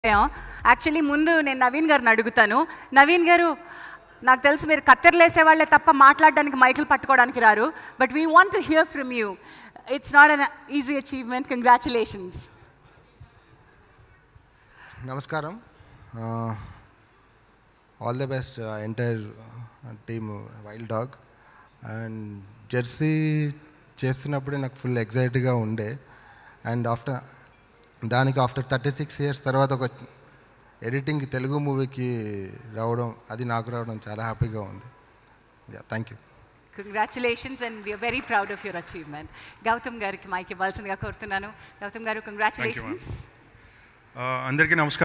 actually ముందు నేను నవీన్ గారిని అడుగుతాను నవీన్ గారు నాకు తెలుసు మీరు కత్తెరలేసే వాళ్ళే తప్ప మాట్లాడడానికి మైకులు పట్టుకోవడానికి రారు but we want to hear from you it's not an easy achievement congratulations నమస్కారం all the best entire team wild dog and Jersey చేస్తున్నప్పుడే నాకు ఫుల్ ఎగ్జైట్గా ఉండే అండ్ ఆఫ్టర్ దానికి ఆఫ్టర్ థర్టీ సిక్స్ ఇయర్స్ తర్వాత ఒక ఎడిటింగ్ తెలుగు మూవీకి రావడం అది నాకు రావడం చాలా హ్యాపీగా ఉంది thank you congratulations and we are very proud of your achievement Gautam గారికి మైక్ ఇవ్వాల్సిందిగా కోరుతున్నాను గౌతమ్ గారు కంగ్రాచులేషన్స్ ఆ, అందరికీ నమస్కారం